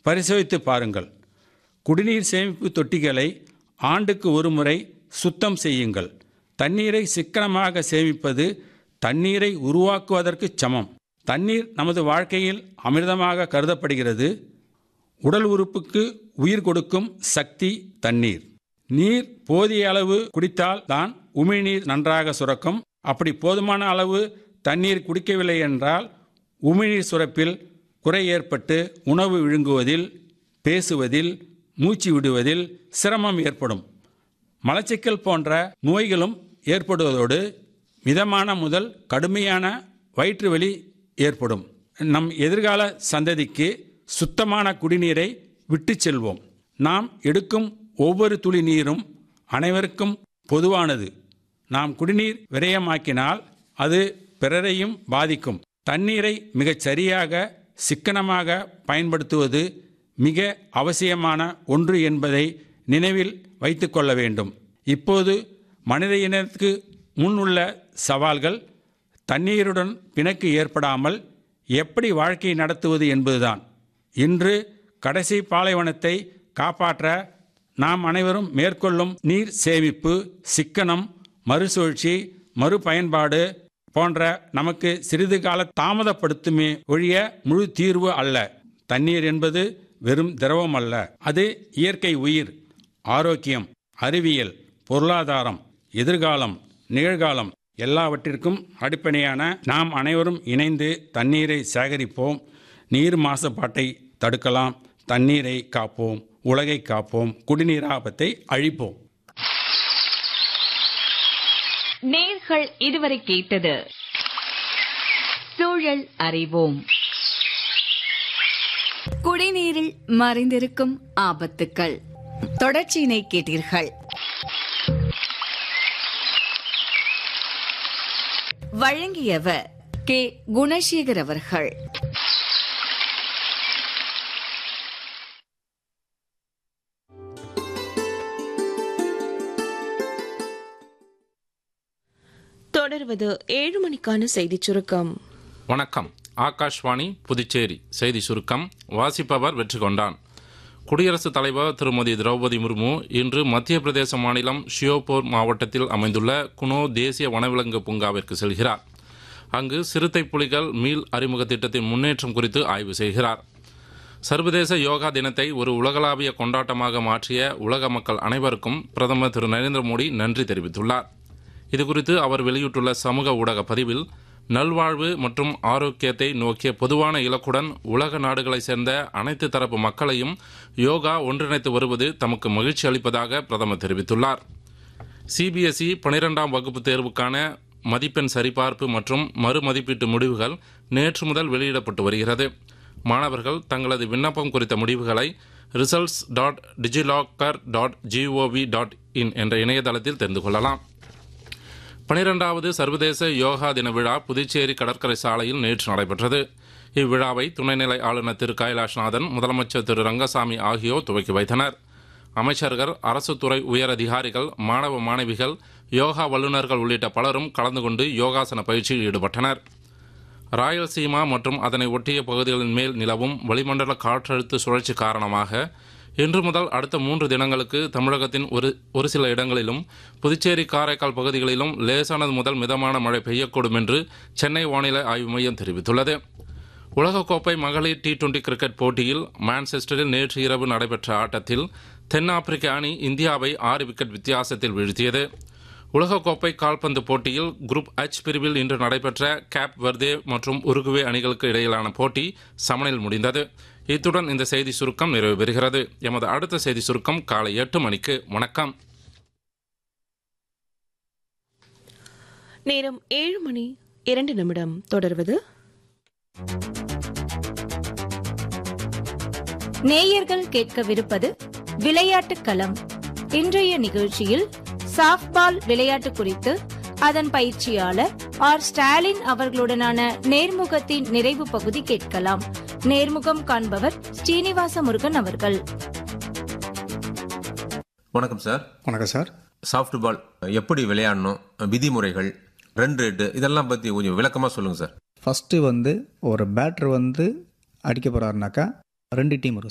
பரிசோதித்து பாருங்கள் குடிநீர் சேமிப்பு தொட்டிகளை ஆண்டுக்கு ஒரு முறை சுத்தம் செய்யுங்கள் தண்ணீரை சிக்கனமாக சேமிப்பது தண்ணீரை உருவாக்குவதற்கு சமம் தண்ணீர் நமது வாழ்க்கையில் அமிர்தமாக கருதப்படுகிறது உடல் உறுப்புக்கு உயிர் கொடுக்கும் சக்தி தண்ணீர் நீர் போதிய அளவு குடித்தால் தான் உமிழ்நீர் நன்றாக சுரக்கும் அப்படி போதுமான அளவு தண்ணீர் குடிக்கவில்லை என்றால் உமிழ்நீர் சுரப்பில் குறை ஏற்பட்டு உணவு விழுங்குவதில் பேசுவதில் மூச்சு விடுவதில் சிரமம் ஏற்படும் மலச்சிக்கல் போன்ற நோய்களும் ஏற்படுவதோடு மிதமான முதல் கடுமையான வயிற்று வலி ஏற்படும் நம் எதிர்கால சந்ததிக்கு சுத்தமான குடிநீரை விட்டுச் செல்வோம் நாம் எடுக்கும் ஒவ்வொரு துளி நீரும் அனைவருக்கும் பொதுவானது நாம் குடிநீர் விரயமாக்கினால் அது பிறரையும் பாதிக்கும் தண்ணீரை மிகச் சரியாக சிக்கனமாக பயன்படுத்துவது மிக அவசியமான ஒன்று என்பதை நினைவில் வைத்துக்கொள்ள வேண்டும் இப்போது மனித இனத்துக்கு முன் உள்ள சவால்கள் தண்ணீருடன் பிணக்கு ஏற்படாமல் எப்படி வாழ்க்கை நடத்துவது என்பதுதான் இன்று கடைசி பாலைவனத்தை காப்பாற்ற நாம் அனைவரும் மேற்கொள்ளும் நீர் சேமிப்பு சிக்கனம் மறுசுழற்சி மறுபயன்பாடு போன்ற நமக்கு சிறிது கால தாமதப்படுத்துமே ஒழிய முழு தீர்வு அல்ல தண்ணீர் என்பது வெறும் திரவம் அல்ல அது இயற்கை உயிர் ஆரோக்கியம் அறிவியல் பொருளாதாரம் எதிர்காலம் நிகழ்காலம் எல்லாவற்றிற்கும் அடிப்படையான நாம் அனைவரும் இணைந்து தண்ணீரை சேகரிப்போம் நீர் மாசுபாட்டை தடுக்கலாம் தண்ணீரை காப்போம் உலகை காப்போம் குடிநீர் ஆபத்தை அழிப்போம் நேர்கள் இதுவரை கேட்டது சூழல் அறிவோம் குடிநீரில் மறைந்திருக்கும் ஆபத்துக்கள் தொடர்ச்சியினை கேட்டீர்கள் வழங்கியவர் கே குணசேகர் அவர்கள் தொடர்வது ஏழு மணிக்கான செய்திச் சுருக்கம் வணக்கம் ஆகாஷ்வாணி புதுச்சேரி செய்தி சுருக்கம் வாசிப்பவர் வெற்றி கொண்டான் குடியரசுத் தலைவர் திருமதி திரௌபதி முர்மு இன்று மத்திய பிரதேச மாநிலம் ஷியோபூர் மாவட்டத்தில் அமைந்துள்ள குனோ தேசிய வனவிலங்கு பூங்காவிற்கு செல்கிறார் அங்கு சிறுத்தை புலிகள் மீள் அறிமுக திட்டத்தின் முன்னேற்றம் குறித்து ஆய்வு செய்கிறார் சர்வதேச யோகா தினத்தை ஒரு உலகளாவிய கொண்டாட்டமாக மாற்றிய உலக மக்கள் அனைவருக்கும் பிரதமர் திரு நரேந்திர மோடி நன்றி தெரிவித்துள்ளார் இதுகுறித்து அவர் வெளியிட்டுள்ள சமூக ஊடக பதிவில் நல்வாழ்வு மற்றும் ஆரோக்கியத்தை நோக்கிய பொதுவான இலக்குடன் உலக நாடுகளைச் சேர்ந்த அனைத்து தரப்பு மக்களையும் யோகா ஒன்றிணைத்து வருவது தமக்கு மகிழ்ச்சி அளிப்பதாக பிரதமர் தெரிவித்துள்ளார் சிபிஎஸ்இ பனிரெண்டாம் வகுப்பு தேர்வுக்கான மதிப்பெண் சரிபார்ப்பு மற்றும் மறுமதிப்பீட்டு முடிவுகள் நேற்று முதல் வெளியிடப்பட்டு வருகிறது மாணவர்கள் தங்களது விண்ணப்பம் குறித்த முடிவுகளை results dot DigiLocker dot GOV dot IN என்ற இணையதளத்தில் தெரிந்து கொள்ளலாம் பனிரெண்டாவது சர்வதேச யோகா தின விழா புதுச்சேரி கடற்கரை சாலையில் நேற்று நடைபெற்றது இவ்விழாவை துணைநிலை ஆளுநர் திரு கைலாஷ்நாதன் முதலமைச்சர் திரு ரங்கசாமி ஆகியோர் துவக்கி வைத்தனர் அமைச்சர்கள் அரசு துறை உயர் அதிகாரிகள் மாணவ மாணவிகள் யோகா வல்லுநர்கள் உள்ளிட்ட பலரும் கலந்து கொண்டு யோகாசன பயிற்சியில் ஈடுபட்டனர் ராயல்சீமா மற்றும் அதனை ஒட்டிய பகுதிகளின் மேல் நிலவும் வளிமண்டல காற்றழுத்த சுழற்சி காரணமாக இன்று முதல் அடுத்த மூன்று தினங்களுக்கு தமிழகத்தின் ஒரு ஒரு சில இடங்களிலும் புதுச்சேரி காரைக்கால் பகுதிகளிலும் லேசானது முதல் மிதமான மழை பெய்யக்கூடும் என்று சென்னை வானிலை ஆய்வு மையம் தெரிவித்துள்ளது உலகக்கோப்பை மகளிர் டி டுவெண்டி கிரிக்கெட் போட்டியில் மான்செஸ்டரில் நேற்று இரவு நடைபெற்ற ஆட்டத்தில் தென்னாப்பிரிக்க அணி இந்தியாவை ஆறு விக்கெட் வித்தியாசத்தில் வீழ்த்தியது உலகக்கோப்பை கால்பந்து போட்டியில் குரூப் எச் பிரிவில் இன்று நடைபெற்ற கேப் வர்தே மற்றும் உருகுவே அணிகளுக்கு இடையிலான போட்டி சமனில் முடிந்தது இத்துடன் இந்த செய்தி சுருக்கம் நிறைவு பெறுகிறது எமது அடுத்த செய்தி சுருக்கம் காலை எட்டு மணிக்கு வணக்கம் நேரம் ஏழு மணி இரண்டு நிமிடம் தொடர்வது நேயர்கள் கேட்கவிருப்பது விளையாட்டுக் களம் இன்றைய நிகழ்ச்சியில் சாஃப்ட்பால் விளையாட்டு குறித்து அதன் பயிற்சியாளர் ஆர் ஸ்டாலின் அவர்களுடனான நேர்முகத்தின் நிறைவு பகுதி கேட்கலாம் நேர்முகம் காண்பவர் ஸ்ரீனிவாச முருகன் அவர்கள் வணக்கம் சார் வணக்கம் சார் சாஃப்ட் பால் எப்படி விளையாடணும் விதிமுறைகள் ரன் ரேட்டு இதெல்லாம் பற்றி கொஞ்சம் விளக்கமாக சொல்லுங்கள் சார் ஃபஸ்ட்டு வந்து ஒரு பேட்டர் வந்து அடிக்க போகிறாருனாக்கா ரெண்டு டீம் இருக்கும்